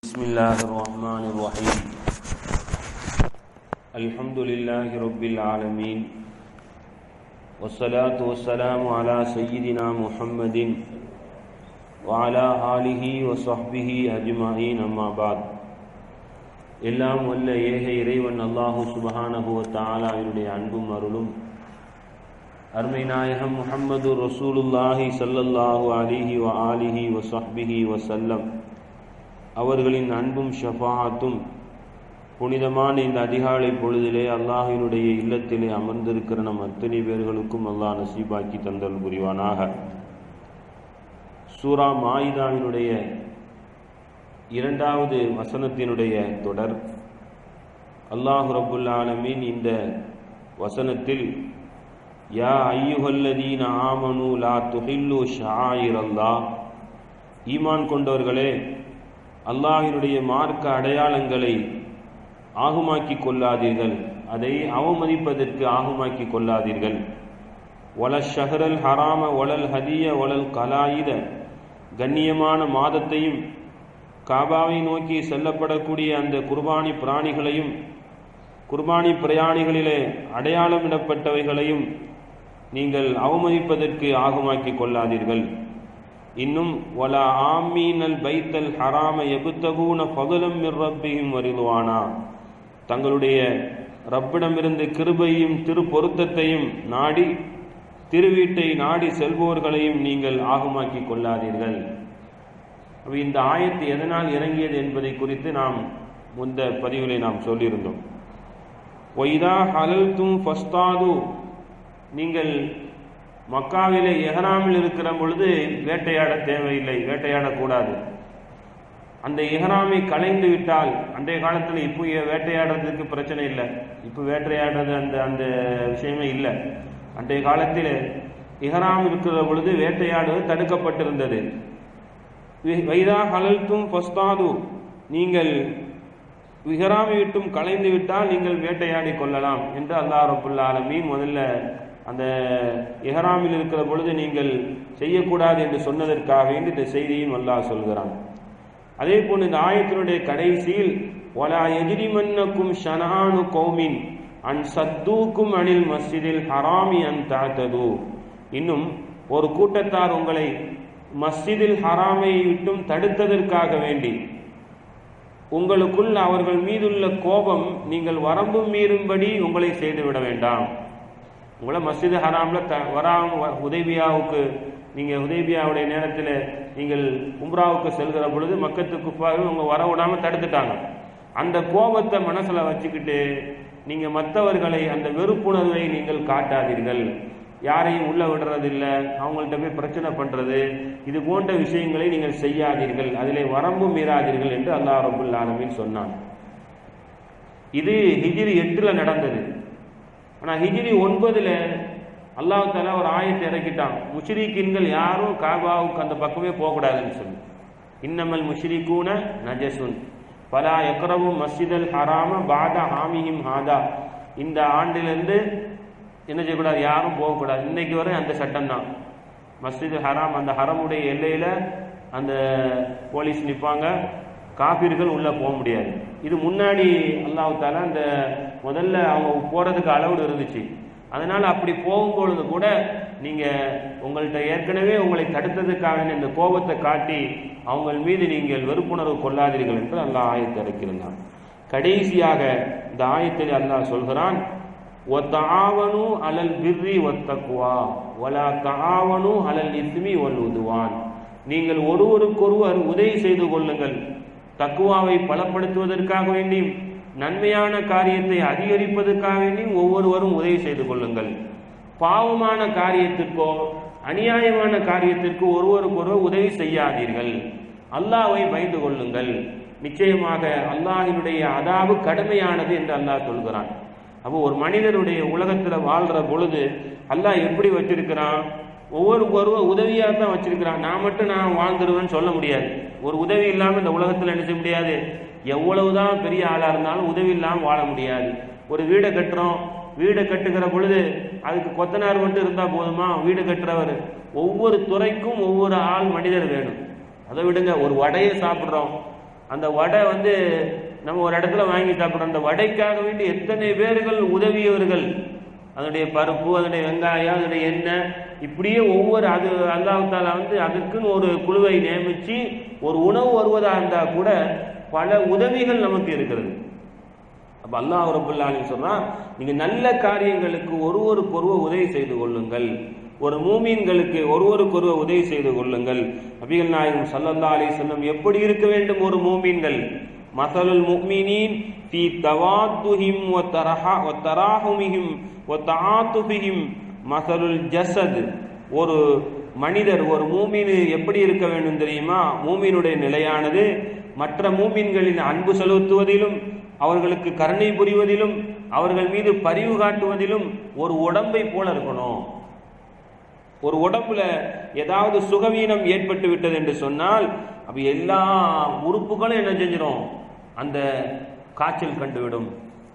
بسم الله الرحمن الرحيم الحمد لله رب العالمين والصلاة والسلام على سيدنا محمد وعلى آله وصحبه أجمعين أما بعد எல்லாம் வல்ல ஏக இறைவன் அல்லாஹு சுபஹானஹு வ தஆலாவினுடைய அன்பும் அருளும் அருமை நாயகம் முஹம்மது ரசூலுல்லாஹி ஸல்லல்லாஹு அலைஹி வ ஆலிஹி வ ஸஹ்பிஹி வஸல்லம் அவர்களின் அன்பும் ஷஃபாத்தும் புனிதமான இந்த அதிகாலை பொழுதிலே அல்லாஹினுடைய இல்லத்திலே அமர்ந்திருக்கிற நம் அத்தனை பேர்களுக்கும் அல்லாஹ் நசீபாக்கி தந்தல் புரிவானாக சூரா மாயிதாவினுடைய இரண்டாவது வசனத்தினுடைய தொடர் அல்லாஹு ரபுல் ஆலமீன் இந்த வசனத்தில் யா ஐயுகல்லதீன ஆமனு லா துஹில்லு ஷாயிர் அல்லாஹ் ஈமான் கொண்டவர்களே அல்லாஹினுடைய மார்க்க அடையாளங்களை ஆகுமாக்கி கொள்ளாதீர்கள் அதை அவமதிப்பதற்கு ஆகுமாக்கி கொள்ளாதீர்கள் ஒல ஷஹரல் ஹராம ஒலல் ஹதிய ஒலல் கலாயித கண்ணியமான மாதத்தையும் காபாவை நோக்கி செல்லப்படக்கூடிய அந்த குர்பானி பிராணிகளையும் குர்பானி பிரயாணிகளிலே அடையாளமிடப்பட்டவைகளையும் நீங்கள் அவமதிப்பதற்கு ஆகுமாக்கி கொள்ளாதீர்கள் இன்னும் வல ஆமீனல் பைத்தல் ஹராம எபுத்தகூன பகுலம் மிர்ரப்பியும் வருவானா தங்களுடைய ரப்பிடமிருந்து கிருபையும் திரு பொருத்தத்தையும் நாடி திருவீட்டை நாடி செல்வோர்களையும் நீங்கள் ஆகுமாக்கி கொள்ளாதீர்கள் இந்த ஆயத்து எதனால் இறங்கியது என்பதை குறித்து நாம் முந்த பதிவிலே நாம் சொல்லியிருந்தோம் ஒய்தா ஹலல் தும் ஃபஸ்தாது நீங்கள் மக்காவிலே எஹராமில் இருக்கிற பொழுது வேட்டையாட தேவையில்லை வேட்டையாடக்கூடாது அந்த எஹராமை கலைந்து விட்டால் அன்றைய காலத்தில் இப்போ வேட்டையாடுறதுக்கு பிரச்சனை இல்லை இப்போ வேட்டையாடுறது அந்த அந்த விஷயமே இல்லை அன்றைய காலத்தில் இஹராம் இருக்கிற பொழுது வேட்டையாடுவது தடுக்கப்பட்டிருந்தது வைதா ஹலல்தும் ஃபஸ்தாது நீங்கள் விஹராமி விட்டும் கலைந்து விட்டால் நீங்கள் வேட்டையாடி கொள்ளலாம் என்று அல்லாஹ் ரபுல்லா ஆலமீன் முதல்ல அந்த எஹராமில் இருக்கிற பொழுது நீங்கள் செய்யக்கூடாது என்று சொன்னதற்காக இந்த செய்தியும் அல்லாஹ் சொல்கிறான் அதே போல் இந்த ஆயத்தினுடைய கடைசியில் ஒலா எதிரிமன்னக்கும் ஷனானு கௌமின் அன் சத்தூக்கும் அனில் மஸ்ஜிதில் ஹராமி அன் தாத்தது இன்னும் ஒரு கூட்டத்தார் உங்களை மஸ்ஜிதில் ஹராமை விட்டும் தடுத்ததற்காக வேண்டி உங்களுக்குள் அவர்கள் மீதுள்ள கோபம் நீங்கள் வரம்பு மீறும்படி உங்களை செய்துவிட வேண்டாம் உங்களை மஸ்ஜித் ஹராம்ல த வராம உதவியாவுக்கு நீங்க உதவியாவுடைய நேரத்தில் நீங்கள் உம்ராவுக்கு செல்கிற பொழுது மக்கத்து குப்பாக உங்க வர விடாம தடுத்துட்டாங்க அந்த கோபத்தை மனசுல வச்சுக்கிட்டு நீங்க மற்றவர்களை அந்த வெறுப்புணர்வை நீங்கள் காட்டாதீர்கள் யாரையும் உள்ள விடுறதில்லை அவங்கள்ட்ட போய் பிரச்சனை பண்றது இது போன்ற விஷயங்களை நீங்கள் செய்யாதீர்கள் அதிலே வரம்பு மீறாதீர்கள் என்று அல்லாஹ் ரபுல் ஆலமின் சொன்னான் இது ஹிஜிரி எட்டுல நடந்தது ஆனா ஹிஜிரி ஒன்பதுல அல்லாஹ் தாலா ஒரு ஆயத்தை இறக்கிட்டான் முஷ்ரிக்கின்கள் யாரும் காபாவுக்கு அந்த பக்கமே போகக்கூடாதுன்னு சொல்லி இன்னமல் முஷ்ரிகூன நஜசுன் பலா எக்கரவும் மஸ்ஜிதல் ஹராம பாதா ஹாமிஹிம் ஹாதா இந்த ஆண்டிலிருந்து என்ன செய்யக்கூடாது யாரும் போகக்கூடாது இன்னைக்கு வரை அந்த சட்டம் தான் மஸ்ஜித் ஹராம் அந்த ஹரமுடைய எல்லையில அந்த போலீஸ் நிற்பாங்க காப்பீர்கள் உள்ள போக முடியாது இது முன்னாடி அல்லாஹால அந்த முதல்ல அவங்க போறதுக்கு அளவு இருந்துச்சு அதனால அப்படி போகும்பொழுது கூட நீங்க உங்கள்கிட்ட ஏற்கனவே உங்களை தடுத்ததுக்காக இந்த கோபத்தை காட்டி அவங்க மீது நீங்கள் வெறுப்புணர்வு கொள்ளாதீர்கள் என்று அல்லாஹ் ஆயத்தை இறக்கியிருந்தான் கடைசியாக இந்த ஆயத்தில் அல்லாஹ் சொல்கிறான் ஒத்தாவனு அலல் பிர்ரி ஒத்தக்குவா ஒலா தாவனு அலல் இஸ்மி ஒல் உதுவான் நீங்கள் ஒருவருக்கொருவர் உதவி செய்து கொள்ளுங்கள் தக்குவாவை பலப்படுத்துவதற்காக வேண்டியும் நன்மையான காரியத்தை அதிகரிப்பதற்காக வேண்டியும் ஒவ்வொருவரும் உதவி செய்து கொள்ளுங்கள் பாவமான காரியத்திற்கோ அநியாயமான காரியத்திற்கு ஒருவருக்கொருவர் உதவி செய்யாதீர்கள் அல்லாவை பயந்து கொள்ளுங்கள் நிச்சயமாக அல்லாஹினுடைய அதாவு கடுமையானது என்று அல்லாஹ் சொல்கிறான் அப்போ ஒரு மனிதனுடைய உலகத்துல வாழ்ற பொழுது அல்லாஹ் எப்படி வச்சிருக்கிறான் ஒவ்வொரு ஒருவர் உதவியாக தான் வச்சிருக்கிறான் நான் மட்டும் நான் வாழ்ந்துருவேன்னு சொல்ல முடியாது ஒரு உதவி இல்லாம இந்த உலகத்துல என்ன செய்ய முடியாது எவ்வளவுதான் பெரிய ஆளா இருந்தாலும் உதவி இல்லாம வாழ முடியாது ஒரு வீடை கட்டுறோம் வீடை கட்டுகிற பொழுது அதுக்கு கொத்தனார் மட்டும் இருந்தா போதுமா வீடு கட்டுறவர் ஒவ்வொரு துறைக்கும் ஒவ்வொரு ஆள் மனிதர் வேணும் அதை விடுங்க ஒரு வடையை சாப்பிட்றோம் அந்த வடை வந்து நம்ம ஒரு இடத்துல வாங்கி சாப்பிட்றோம் அந்த வடைக்காக வேண்டி எத்தனை பேர்கள் உதவியவர்கள் அதனுடைய பருப்பு அதனுடைய வெங்காயம் அதனுடைய எண்ணெய் இப்படியே ஒவ்வொரு அது அல்லாஹால வந்து அதுக்குன்னு ஒரு குழுவை நியமிச்சு ஒரு உணவு வருவதா இருந்தா கூட பல உதவிகள் நமக்கு இருக்கிறது அப்ப அல்லாஹ் ரபுல்லாலும் சொன்னா நீங்க நல்ல காரியங்களுக்கு ஒருவருக்கொருவர் உதவி செய்து கொள்ளுங்கள் ஒரு மூமீன்களுக்கு ஒருவருக்கொருவர் உதவி செய்து கொள்ளுங்கள் நபிகள் நாயகம் சல்லல்லா அலி சொல்லம் எப்படி இருக்க வேண்டும் ஒரு மூமீன்கள் மசலுல் முக்மினின் ஃபி தவாத்துஹிம் வ தரஹா வ தராஹுமிஹிம் வ தஆத்துஃபிஹிம் மசலுல் ஜஸத் ஒரு மனிதர் ஒரு மூமின் எப்படி இருக்க வேண்டும் தெரியுமா மூமினுடைய நிலையானது மற்ற மூமின்களின் அன்பு செலுத்துவதிலும் அவர்களுக்கு கருணை புரிவதிலும் அவர்கள் மீது பரிவு காட்டுவதிலும் ஒரு உடம்பை போல இருக்கணும் ஒரு உடம்புல ஏதாவது சுகவீனம் ஏற்பட்டு விட்டது என்று சொன்னால் அப்ப எல்லா உறுப்புகளும் என்ன செஞ்சிடும் அந்த காய்ச்சல் கண்டுவிடும்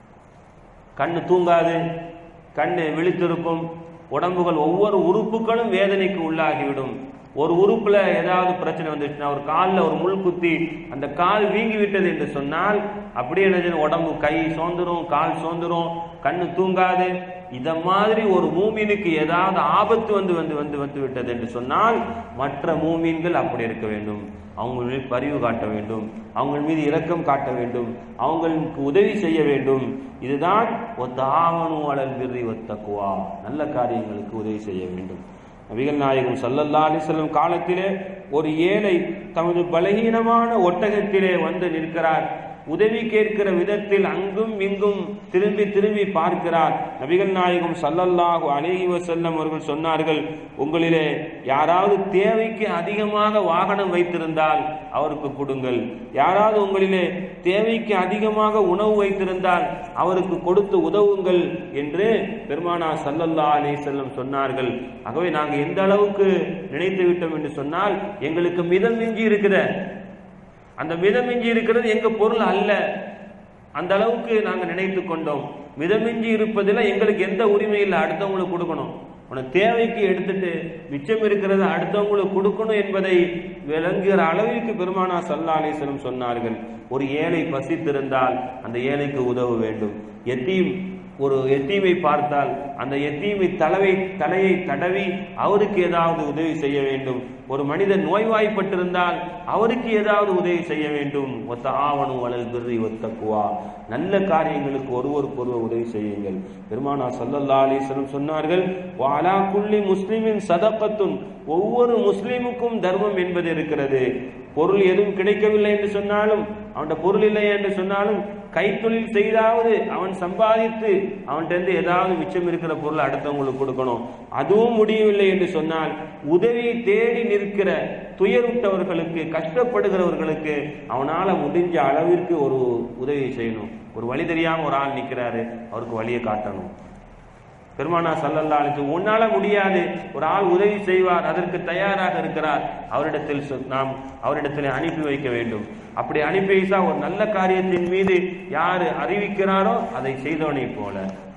கண்ணு தூங்காது கண்ணு விழித்திருக்கும் உடம்புகள் ஒவ்வொரு உறுப்புகளும் வேதனைக்கு உள்ளாகிவிடும் ஒரு உறுப்புல ஏதாவது பிரச்சனை வந்துச்சுன்னா ஒரு காலில் ஒரு முள் குத்தி அந்த கால் வீங்கி விட்டது என்று சொன்னால் அப்படியே என்ன செய்யணும்? உடம்பு கை சோந்துரும் கால் சோந்துரும் கண்ணு தூங்காது இத மாதிரி ஒரு மூமீனுக்கு ஏதாவது ஆபத்து வந்து வந்து வந்து வந்து விட்டது என்று சொன்னால் மற்ற மூமீன்கள் அப்படி இருக்க வேண்டும் அவங்க மீது பரிவு காட்ட வேண்டும் அவங்க மீது இரக்கம் காட்ட வேண்டும் அவங்களுக்கு உதவி செய்ய வேண்டும் இதுதான் ஒத்த ஆவணு அலல் பிரி ஒத்தக்குவா நல்ல காரியங்களுக்கு உதவி செய்ய வேண்டும் நபிகள் நாயகம் சல்லல்லா அலிசல்லம் காலத்திலே ஒரு ஏழை தமது பலகீனமான ஒட்டகத்திலே வந்து நிற்கிறார் உதவி கேட்கிற விதத்தில் அங்கும் இங்கும் திரும்பி திரும்பி பார்க்கிறார் நபிகள் நாயகம் சல்லல்லாஹு அலைஹி வஸல்லம் அவர்கள் சொன்னார்கள் உங்களிலே யாராவது தேவைக்கு அதிகமாக வாகனம் வைத்திருந்தால் அவருக்கு கொடுங்கள் யாராவது உங்களிலே தேவைக்கு அதிகமாக உணவு வைத்திருந்தால் அவருக்கு கொடுத்து உதவுங்கள் என்று பெருமானா சல்லல்லா அலி செல்லம் சொன்னார்கள் ஆகவே நாங்கள் எந்த அளவுக்கு நினைத்து விட்டோம் என்று சொன்னால் எங்களுக்கு மிதம் மிஞ்சி இருக்குத அந்த மிதமிஞ்சி இருக்கிறது எங்க பொருள் அல்ல அந்த அளவுக்கு நாங்க நினைத்து கொண்டோம் மிதமிஞ்சி இருப்பதில் எங்களுக்கு எந்த உரிமை இல்லை அடுத்தவங்களுக்கு கொடுக்கணும் உனக்கு தேவைக்கு எடுத்துட்டு மிச்சம் இருக்கிறத அடுத்தவங்களுக்கு கொடுக்கணும் என்பதை விளங்குகிற அளவிற்கு பெருமானா சல்லா அலிஸ்லம் சொன்னார்கள் ஒரு ஏழை பசித்திருந்தால் அந்த ஏழைக்கு உதவ வேண்டும் எத்தீம் ஒரு எத்தீமை பார்த்தால் அந்த எத்தீமை தலைவை தலையை தடவி அவருக்கு ஏதாவது உதவி செய்ய வேண்டும் ஒரு மனிதன் நோய்வாய்ப்பட்டிருந்தால் அவருக்கு ஏதாவது உதவி செய்ய வேண்டும் ஒத்த ஆவணம் வளல் பிரி ஒத்தக்குவா நல்ல காரியங்களுக்கு ஒருவருக்கு ஒருவர் உதவி செய்யுங்கள் பெருமானா சல்லல்லா அலிஸ்லம் சொன்னார்கள் வாலா குள்ளி முஸ்லிமின் சதப்பத்துன் ஒவ்வொரு முஸ்லிமுக்கும் தர்மம் என்பது இருக்கிறது பொருள் எதுவும் கிடைக்கவில்லை என்று சொன்னாலும் அவன்கிட்ட பொருள் இல்லை என்று சொன்னாலும் கைத்தொழில் செய்தாவது அவன் சம்பாதித்து அவன்கிட்ட ஏதாவது மிச்சம் இருக்கிற பொருள் அடுத்தவங்களுக்கு கொடுக்கணும் அதுவும் முடியவில்லை என்று சொன்னால் உதவியை தேடி நிற்கிற துயருட்டவர்களுக்கு கஷ்டப்படுகிறவர்களுக்கு அவனால முடிஞ்ச அளவிற்கு ஒரு உதவி செய்யணும் ஒரு வழி தெரியாம ஒரு ஆள் நிக்கிறாரு அவருக்கு வழியை காட்டணும் பெருமானா சல்லல்லா அலிச்சு உன்னால முடியாது ஒரு ஆள் உதவி செய்வார் அதற்கு தயாராக இருக்கிறார் அவரிடத்தில் சொ- நாம் அவரிடத்தில் அனுப்பி வைக்க வேண்டும் அப்படி அனுப்பி வைத்தா ஒரு நல்ல காரியத்தின் மீது யாரு அறிவிக்கிறாரோ அதை செய்தவனை போல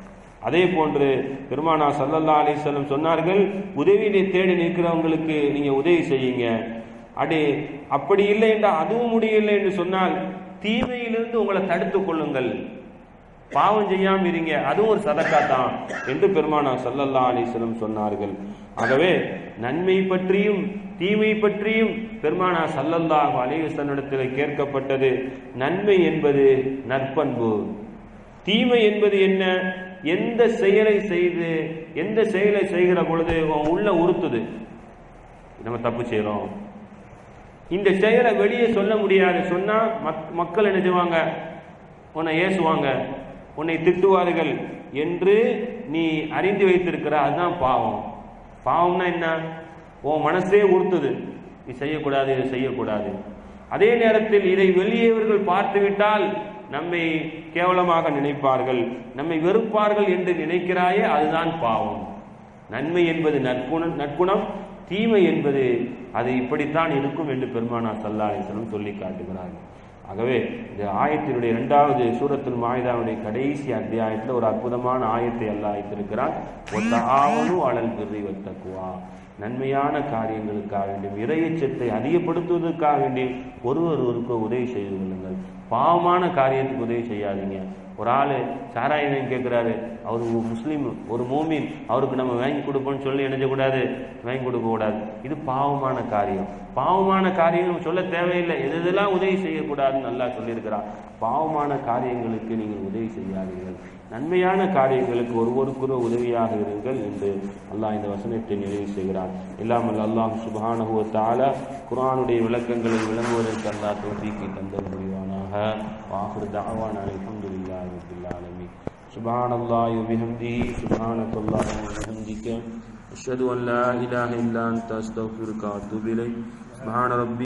அதே போன்று பெருமானா சல்லல்லா அலிஸ்லம் சொன்னார்கள் உதவியை தேடி நிற்கிறவங்களுக்கு நீங்க உதவி செய்யுங்க அடே அப்படி இல்லை என்றால் அதுவும் முடியவில்லை என்று சொன்னால் தீமையிலிருந்து உங்களை தடுத்துக் கொள்ளுங்கள் பாவம் செய்யாம இருங்க அதுவும் ஒரு சதக்கா தான் என்று பெருமானா சல்லல்லா அலிஸ்லம் சொன்னார்கள் ஆகவே நன்மை பற்றியும் தீமை பற்றியும் பெருமானா சல்லல்லாஹு அலிவசனிடத்தில் கேட்கப்பட்டது நன்மை என்பது நற்பண்பு தீமை என்பது என்ன எந்த செயலை செய்து எந்த செயலை செய்கிற பொழுது உன் உள்ள உறுத்துது நம்ம தப்பு செய்றோம் இந்த செயலை வெளியே சொல்ல முடியாது சொன்னா மக்- மக்கள் என்ன செய்வாங்க உன்னை ஏசுவாங்க உன்னை திட்டுவார்கள் என்று நீ அறிந்து வைத்திருக்கிற அதுதான் பாவம் பாவம்னா என்ன உன் மனசே உறுத்துது நீ செய்யக்கூடாது இதை செய்யக்கூடாது அதே நேரத்தில் இதை வெளியேவர்கள் பார்த்துவிட்டால் நம்மை கேவலமாக நினைப்பார்கள் நம்மை வெறுப்பார்கள் என்று நினைக்கிறாயே அதுதான் பாவம் நன்மை என்பது நற்குணம் நற்குணம் தீமை என்பது அது இப்படித்தான் இருக்கும் என்று பெருமானா சல்லா அலிஸ்லம் சொல்லி காட்டுகிறார்கள் ஆகவே இந்த ஆயத்தினுடைய இரண்டாவது சூரத்துல் மாயுதாவுடைய கடைசி அத்தியாயத்தில் ஒரு அற்புதமான ஆயத்தை அல்லாஹ் வைத்திருக்கிறான் ஒத்த ஆவனு அழல் பிரி ஒத்தக்குவா நன்மையான காரியங்களுக்காக வேண்டியும் இறையச்சத்தை அதிகப்படுத்துவதற்காக வேண்டியும் ஒருவர் ஒருக்கு உதவி செய்து கொள்ளுங்கள் பாவமான காரியத்துக்கு உதவி செய்யாதீங்க ஒரு ஆள் சாராயம் கேட்குறாரு அவர் ஒரு முஸ்லீம் ஒரு மூமின் அவருக்கு நம்ம வாங்கி கொடுப்போம்னு சொல்லி நினைச்சக்கூடாது வாங்கி கொடுக்க கூடாது இது பாவமான காரியம் பாவமான காரியம் சொல்ல தேவையில்லை எது எதெல்லாம் உதவி செய்யக்கூடாதுன்னு நல்லா சொல்லியிருக்கிறார் பாவமான காரியங்களுக்கு நீங்கள் உதவி செய்யாதீர்கள் நன்மையான காரியங்களுக்கு ஒருவருக்குற உதவியாக இருங்கள் என்று அல்லாஹ் இந்த வசனத்தை நிறைவு செய்கிறார் இல்லாமல் அல்லாஹ் சுபானஹு தாலா குர்ஆனுடைய விளக்கங்களை விளங்குவதற்கு அல்லாஹ் தோஃபீக்கை தந்தல் புரிவானாக வாஹிர் தஅவானா அல்ஹம்துலில்லாஹி ரப்பில் ஆலமீன் سبحان الله وبحمده سبحانك اللهم وبحمدك أشهد أن لا إله إلا أنت أستغفرك وأتوب إليك سبحان ربي